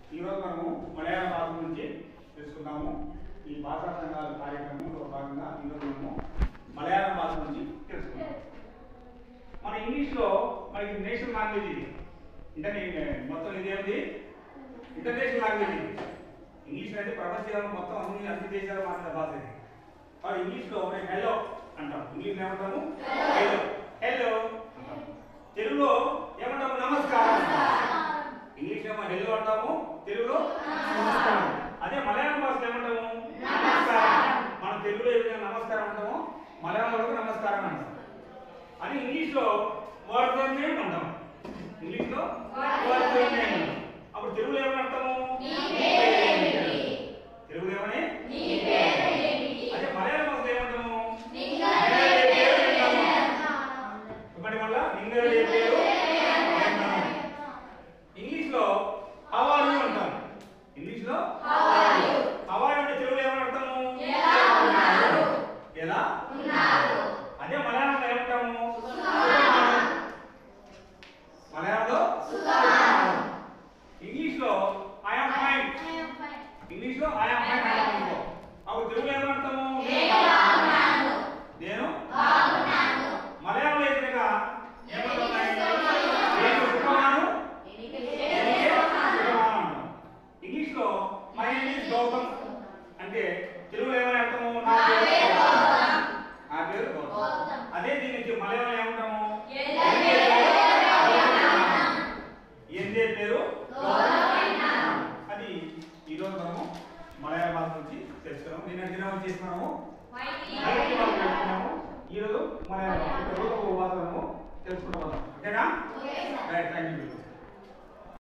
ఈరోజు మనము మలయాళ భాష గురించి తెలుసుకుందాము ఈ భాషా సంఘాల కార్యక్రమంలో భాగంగా ఈరోజు మనము మలయాళం భాష గురించి తెలుసుకుందాం మన ఇంగ్లీష్లో మనకి నేషనల్ లాంగ్వేజ్ ఇది ఇంటర్నే మొత్తం ఇదేమిటి ఇంటర్నేషనల్ లాంగ్వేజ్ ఇది ఇంగ్లీష్ అనేది ప్రపంచంలో మొత్తం అన్ని అన్ని దేశాలు మాట్లాడే భాష ఇది మరి ఇంగ్లీష్లో మేము హెల్లో అంటాం ఇంగ్లీష్లో ఏమంటాము హెల్లో హెల్లో అంటాం తెలుగులో ఏమంటాము నమస్కారం ఇంగ్లీష్ ఏమో హెల్లో అంటాము తెలుగులో నమస్కారం అదే మలయాళం భాషలో ఏమంటాము నమస్కారం మనం తెలుగులో ఏ విధంగా నమస్కారం అంటామో మలయాళంలో కూడా నమస్కారం అంటాం అని ఇంగ్లీష్లో వర్డ్ ఫర్ నేమ్ అంటాం ఇంగ్లీష్లో వర్డ్ ఫర్ నేమ్ అంటాం అప్పుడు తెలుగులో ఏమని అంటాము తెలుగులో ఏమని అదే మలయాళ భాషలో ఏమంటాము నింగళే పేరు అంటాము. చెప్పండి మళ్ళా నింగళే పేరు అంటాము. ఇంగ్లీష్లో హౌ ఆర్ యు అంటాం ఇంగ్లీష్లో హౌ ఆర్ అంటే తెలుగులో ఏమని అంటాము ఎలా అదే మలయాళంలో ఏమంటాము మలయాళంలో ఇంగ్లీష్లో ఐ యామ్ ఫైన్ ఇంగ్లీష్లో ఐ యామ్ ఫైన్ అంటాము అప్పుడు తెలుగులో ఏమంటాము నేను మలయాళంలో అయితే కనుక ఏమంటున్నాయి నేను సుఖమాను నేనే సుఖమాను అంటాం ఇంగ్లీష్లో మై నేమ్ ఇస్ గౌతమ్ అంటే తెలుగులో ఏమని అర్థము నా పేరు గౌతమ్. నా పేరు గౌతమ్ అదే దీనికి మలయాళంలో ఏమంటాము ఎందే పేరు అది ఈరోజు మనము మలయాళ భాష నుంచి తెలుసుకున్నాము నిన్న దినం చేసినాము